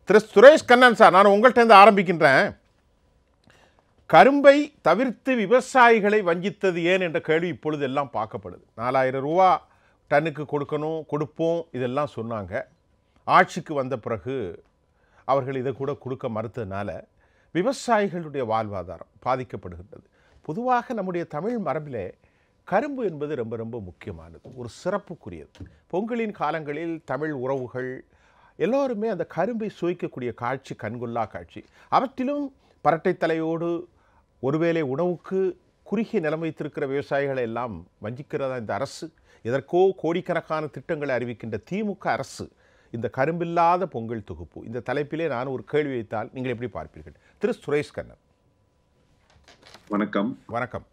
திரு Suresh Kannan sir நான் உங்கள்கிட்ட இருந்து ஆரம்பிக்கின்றேன் கரும்பை தவிர்த்து விவசாயிகளை வஞ்சித்தது ஏன் என்ற கேள்வி இப்பொழுது எல்லாம் பார்க்கப்படுது நாலாயிரம் ரூபா டன்னுக்கு கொடுக்கணும் கொடுப்போம் இதெல்லாம் சொன்னாங்க ஆட்சிக்கு வந்த பிறகு அவர்கள் இதை கூட கொடுக்க மறுத்ததுனால விவசாயிகளுடைய வாழ்வாதாரம் பாதிக்கப்படுகின்றது பொதுவாக நம்முடைய தமிழ் மரபிலே கரும்பு என்பது ரொம்ப ரொம்ப முக்கியமானது ஒரு சிறப்புக்குரியது பொங்கலின் காலங்களில் தமிழ் உறவுகள் எல்லோருமே அந்த கரும்பை சுவைக்கக்கூடிய காட்சி கண்கொள்ளா காட்சி அவற்றிலும் பரட்டை தலையோடு ஒருவேளை உணவுக்கு குறுகிய நிலம் வைத்திருக்கிற விவசாயிகளை எல்லாம் வஞ்சிக்கிறதா இந்த அரசு எதற்கோ கோடிக்கணக்கான திட்டங்களை அறிவிக்கின்ற திமுக அரசு இந்த கரும்பில்லாத பொங்கல் தொகுப்பு இந்த தலைப்பிலே நான் ஒரு கேள்வி வைத்தால் நீங்கள் எப்படி பார்ப்பீர்கள் திரு சுரேஷ் கண்ணன் வணக்கம் வணக்கம்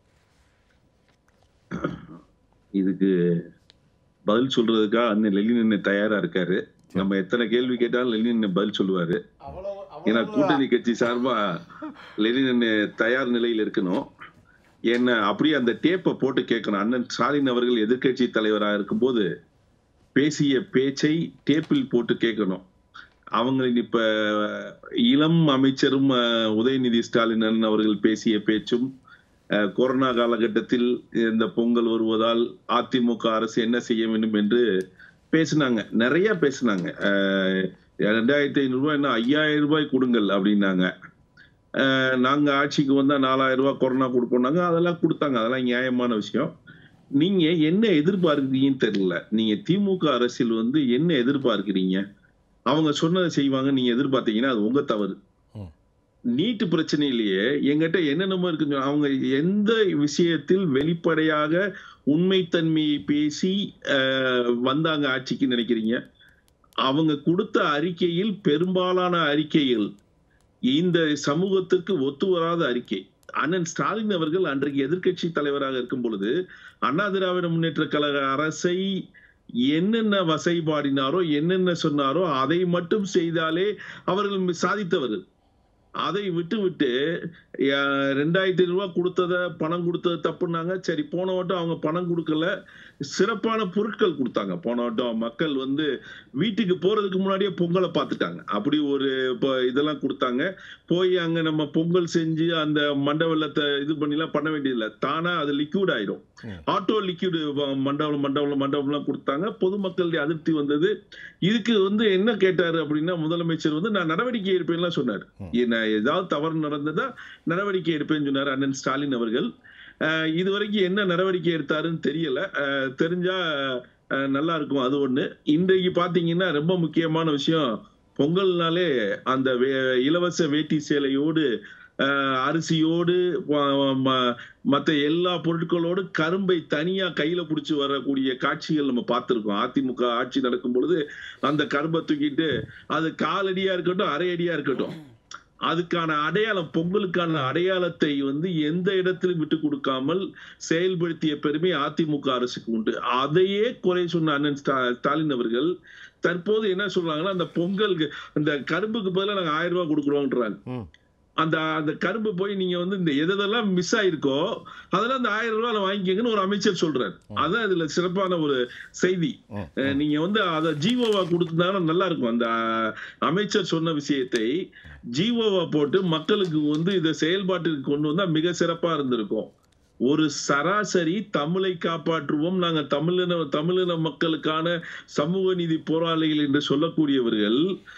இதுக்கு பதில் சொல்றதுக்காக அண்ணன் லெலின் அண்ணன் தயாரா இருக்காரு நம்ம எத்தனை கேள்வி கேட்டாலும் லெலின் அண்ணன் பதில் சொல்லுவாரு ஏன்னா கூட்டணி கட்சி சார்பா லெனின் அண்ணன் தயார் நிலையில் இருக்கணும் என்ன அப்படியே அந்த டேப்பை போட்டு கேட்கணும் அண்ணன் ஸ்டாலின் அவர்கள் எதிர்க்கட்சி தலைவராக இருக்கும்போது பேசிய பேச்சை டேப்பில் போட்டு கேட்கணும் அவங்களின் இப்ப இளம் அமைச்சரும் அஹ், உதயநிதி ஸ்டாலின் அண்ணன் அவர்கள் பேசிய பேச்சும் அஹ், கொரோனா காலகட்டத்தில் இந்த பொங்கல் வருவதால் அதிமுக அரசு என்ன செய்ய வேண்டும் என்று பேசினாங்க நிறைய பேசினாங்க அஹ், ரெண்டாயிரத்தி ஐநூறு ரூபாய் என்ன ஐயாயிரம் ரூபாய் கொடுங்கள் அப்படின்னாங்க அஹ், நாங்க ஆட்சிக்கு வந்தா நாலாயிரம் ரூபாய் கொரோனா கொடுப்போம்னாங்க அதெல்லாம் கொடுத்தாங்க அதெல்லாம் நியாயமான விஷயம் நீங்க என்ன எதிர்பார்க்கிறீங்கன்னு தெரியல நீங்க திமுக அரசியல் வந்து என்ன எதிர்பார்க்கிறீங்க அவங்க சொன்னதை செய்வாங்க நீங்க எதிர்பார்த்தீங்கன்னா அது உங்க தவறு ம். நீட்டு பிரச்சனையிலேயே எங்கிட்ட என்னென்னமோ இருக்குன்னு சொன்னா- அவங்க எந்த விஷயத்தில் வெளிப்படையாக உண்மைத்தன்மையை பேசி அஹ், வந்தாங்க ஆட்சிக்கு நினைக்கிறீங்க அவங்க கொடுத்த அறிக்கையில் பெரும்பாலான அறிக்கைகள் இந்த சமூகத்திற்கு ஒத்து வராத அறிக்கை அண்ணன் ஸ்டாலின் அவர்கள் அன்றைக்கு எதிர்க்கட்சி தலைவராக இருக்கும் பொழுது அண்ணா திராவிட முன்னேற்ற கழக அரசை என்னென்ன வசைபாடினாரோ என்னென்ன சொன்னாரோ அதை மட்டும் செய்தாலே அவர்கள் சாதித்தவர்கள் அதை விட்டு விட்டு அஹ், ரெண்டாயிரத்தி ரூபாய் கொடுத்தத பணம் கொடுத்தது தப்புனாங்க சரி போன வட்டம் அவங்க பணம் கொடுக்கல சிறப்பான பொருட்கள் கொடுத்தாங்க போன வட்டம் மக்கள் வந்து வீட்டுக்கு போறதுக்கு முன்னாடியே பொங்கலை பார்த்துட்டாங்க அப்படி ஒரு இப்போ இதெல்லாம் கொடுத்தாங்க போய் அங்க நம்ம பொங்கல் செஞ்சு அந்த மண்ட வெள்ளத்தை இது பண்ணிலாம் பண்ண வேண்டியதில்லை தானா அது லிக்விட் ஆயிடும் ம். ஆட்டோ லிக்விட் மண்டபம் மண்டபம் மண்டபம்லாம் கொடுத்தாங்க பொதுமக்களுடைய அதிருப்தி வந்தது இதுக்கு வந்து என்ன கேட்டாரு அப்படின்னா முதலமைச்சர் வந்து நான் நடவடிக்கை எடுப்பேன்லாம் சொன்னார் ம். நான் ஏதாவது தவறு நடந்ததா நடவடிக்கை எடுப்பேன்னு சொன்னார் அண்ணன் ஸ்டாலின் அவர்கள் அஹ் இது வரைக்கும் என்ன நடவடிக்கை எடுத்தாருன்னு தெரியல அஹ் தெரிஞ்சா அஹ் நல்லா இருக்கும் அது ஒண்ணு இன்றைக்கு பாத்தீங்கன்னா ரொம்ப முக்கியமான விஷயம் பொங்கல்னாலே அந்த வே- இலவச வேட்டி சேலையோடு அஹ் அரிசியோடு வ- ம- மத்த எல்லா பொருட்களோடு கரும்பை தனியா கையில புடிச்சு வரக்கூடிய காட்சிகள் நம்ம பார்த்திருக்கோம் அதிமுக ஆட்சி நடக்கும் பொழுது அந்த கரும்பை தூக்கிட்டு அது காலடியா இருக்கட்டும் அரை அடியா இருக்கட்டும் அதுக்கான அடையாளம் பொங்கலுக்கான அடையாளத்தை வந்து எந்த இடத்திலும் விட்டு கொடுக்காமல் செயல்படுத்திய பெருமை அதிமுக அரசுக்கு உண்டு அதையே குறை சொன்ன அண்ணன் ஸ்டா- ஸ்டாலின் அவர்கள் தற்போது என்ன சொல்றாங்கன்னா அந்த பொங்கலுக்கு அந்த கரும்புக்கு பதிலா நாங்க ஆயிரம் ரூபாய் கொடுக்குறோம்ன்றாங்க ம். அந்த அந்த கரும்பு போய் நீங்க வந்து இந்த எதெல்லாம் மிஸ் ஆயிருக்கோ அதெல்லாம் அந்த ஆயிரம் ரூபாய் வாங்கிக்கங்கன்னு ஒரு அமைச்சர் சொல்றாரு அதான் இதுல சிறப்பான ஒரு செய்தி ம். அஹ் நீங்க வந்து அதை ஜீவோவா கொடுத்திருந்தாங்கன்னா நல்லா இருக்கும் அந்த அஹ், அமைச்சர் சொன்ன விஷயத்தை ஜீவோவா போட்டு மக்களுக்கு வந்து இதை செயல்பாட்டுக்கு கொண்டு வந்தா மிக சிறப்பா இருந்திருக்கும் ஒரு சராசரி தமிழை காப்பாற்றுவோம் நாங்க தமிழின தமிழின மக்களுக்கான சமூக நீதி போராளிகள் என்று சொல்லக்கூடியவர்கள்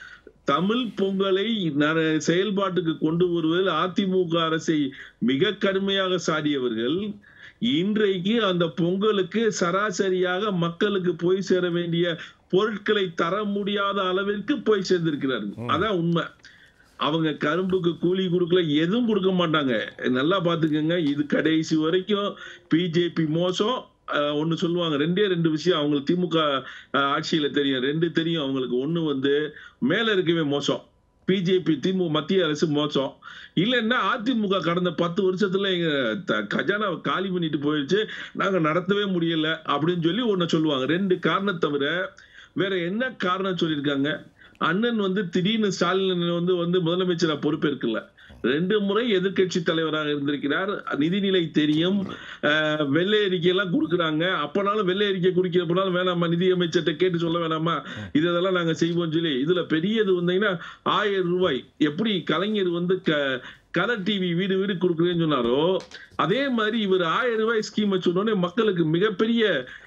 தமிழ் பொங்கலை ந- செயல்பாட்டுக்கு கொண்டு வருவதில் அதிமுக அரசை மிக கடுமையாக சாடியவர்கள் இன்றைக்கு அந்த பொங்கலுக்கு சராசரியாக மக்களுக்கு போய் சேர வேண்டிய பொருட்களை தர முடியாத அளவிற்கு போய் சேர்ந்திருக்கிறார்கள் அதான் உண்மை அவங்க கரும்புக்கு கூலி கொடுக்கல எதுவும் கொடுக்க மாட்டாங்க நல்லா பாத்துக்கோங்க இது கடைசி வரைக்கும் பிஜேபி மோசம் அஹ், ஒண்ணு சொல்லுவாங்க ரெண்டே ரெண்டு விஷயம் அவங்களுக்கு திமுக அஹ், ஆட்சியில தெரியும் ரெண்டு தெரியும் அவங்களுக்கு ஒண்ணு வந்து மேல இருக்கவே மோசம் பிஜேபி திமுக மத்திய அரசு மோசம் இல்லைன்னா அதிமுக கடந்த பத்து வருஷத்துல எங்க த- கஜானா காலி பண்ணிட்டு போயிடுச்சு நாங்க நடத்தவே முடியல அப்படின்னு சொல்லி ஒண்ணு சொல்லுவாங்க ரெண்டு காரணம் தவிர வேற என்ன காரணம் சொல்லியிருக்காங்க அண்ணன் வந்து திடீர்னு ஸ்டாலின் வந்து வந்து முதலமைச்சரா பொறுப்பேற்கல ரெண்டு முறை எதிர்க்கட்சி தலைவராக இருந்திருக்கிறார் நிதிநிலை தெரியும் அஹ், வெள்ளை அறிக்கை எல்லாம் கொடுக்குறாங்க அப்பனாலும் வெள்ளை அறிக்கை குடிக்கிறப்பனாலும் வேணாமா நிதி அமைச்சர்கிட்ட கேட்டு சொல்ல வேணாமா இது இதெல்லாம் நாங்க செய்வோம் சொல்லி இதுல பெரியது வந்தீங்கன்னா ஆயிரம் ரூபாய் எப்படி கலைஞர் வந்து க கலர் டிவி வீடு வீடு கொடுக்குறேன்னு சொன்னாரோ அதே மாதிரி இவர் ஆயிரம் ரூபாய் ஸ்கீம் சொன்னோடனே மக்களுக்கு மிகப்பெரிய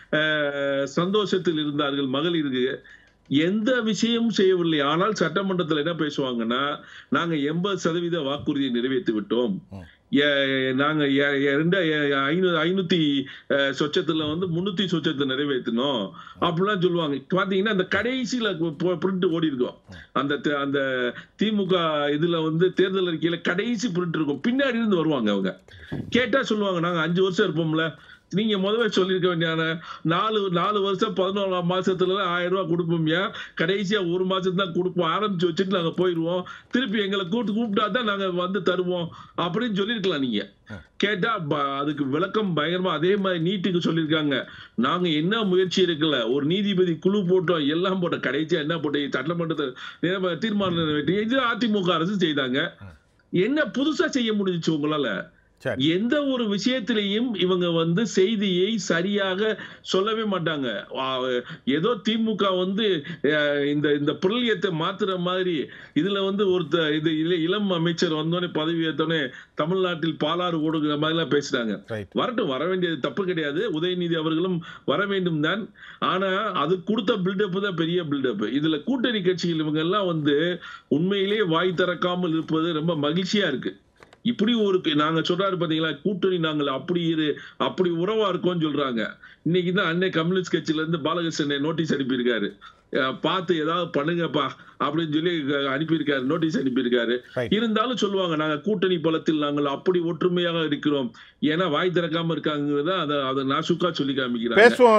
அஹ், சந்தோஷத்தில் இருந்தார்கள் மகளிருக்கு எந்த விஷயமும் செய்யவில்லை ஆனால் சட்டமன்றத்தில் என்ன பேசுவாங்கன்னா நாங்க எண்பது சதவீத வாக்குறுதியை நிறைவேற்றி விட்டோம் ம். எ- நாங்க எ- எ- ரெண்டு எ- ஐநூ ஐநூத்தி அஹ், சொச்சத்துல வந்து முன்னூத்தி சொச்சத்தை நிறைவேற்றினோம் அப்படிலாம் சொல்லுவாங்க பாத்தீங்கன்னா அந்த கடைசியில பிரிண்ட் ஓடி இருக்கும் அந்த த- அந்த திமுக இதுல வந்து தேர்தல் அறிக்கையில கடைசி பிரிண்ட் இருக்கும் பின்னாடி இருந்து வருவாங்க அவங்க கேட்டா சொல்லுவாங்க நாங்க அஞ்சு வருஷம் இருப்போம்ல நீங்க முதல்ல சொல்லியிருக்க வேண்டியான நாலு நாலு வருஷம் பதினோராம் மாசத்துல ஆயிரம் ரூபாய் கொடுப்போம்யா கடைசியா ஒரு மாசம் தான் கொடுப்போம் ஆரம்பிச்சு வச்சுட்டு நாங்க போயிருவோம் திருப்பி எங்களை கூப்பிட்டு கூப்பிட்டா தான் நாங்க வந்து தருவோம் அப்படின்னு சொல்லியிருக்கலாம் நீங்க கேட்டா ப- அதுக்கு விளக்கம் பயங்கரமா அதே மாதிரி நீட்டுக்கு சொல்லியிருக்காங்க நாங்க என்ன முயற்சி இருக்கல ஒரு நீதிபதி குழு போட்டோம் எல்லாம் போட்டோம் கடைசியா என்ன போட்டோம் சட்டமன்றத்தை நிறைவே- தீர்மானம் நிறைவேற்றி இது அதிமுக அரசு செய்தாங்க என்ன புதுசா செய்ய முடிஞ்சுச்சு உங்களால சரி எந்த ஒரு விஷயத்திலையும் இவங்க வந்து செய்தியை சரியாக சொல்லவே மாட்டாங்க ஆ, ஏதோ திமுக வந்து அஹ், இந்த இந்த புரளியத்தை மாத்துற மாதிரி இதுல வந்து ஒருத்த இது இள- இளம் அமைச்சர் வந்தோடனே பதவி ஏத்தோடனே தமிழ்நாட்டில் பாலாறு ஓடுகிற மாதிரி எல்லாம் பேசுறாங்க ரைட் வரட்டும் வர வேண்டியது தப்பு கிடையாது உதயநிதி அவர்களும் வர வேண்டும் தான் ஆனா அது கொடுத்த பில்டப் தான் பெரிய பில்டப் இதுல கூட்டணி கட்சிகள் இவங்க எல்லாம் வந்து உண்மையிலே வாய் திறக்காமல் இருப்பது ரொம்ப மகிழ்ச்சியா இருக்கு இப்படி ஒரு நாங்க சொல்றாரு பாத்தீங்களா கூட்டணி நாங்கள் அப்படி இரு அப்படி உறவா இருக்கோம்னு சொல்றாங்க இன்னைக்கு தான் அன்னை கம்யூனிஸ்ட் கட்சியில இருந்து பாலகிருஷ்ணன் நோட்டீஸ் அனுப்பியிருக்காரு அஹ் பார்த்து ஏதாவது பண்ணுங்கப்பா அப்படின்னு சொல்லி அஹ் அனுப்பியிருக்காரு நோட்டீஸ் அனுப்பியிருக்காரு Right. இருந்தாலும் சொல்லுவாங்க நாங்க கூட்டணி பலத்தில் நாங்கள் அப்படி ஒற்றுமையாக இருக்கிறோம் ஏன்னா வாய் திறக்காம இருக்காங்கிறத அதை அதை நாசுக்கா சொல்லி காமிக்கிறாங்க பேசுவோம்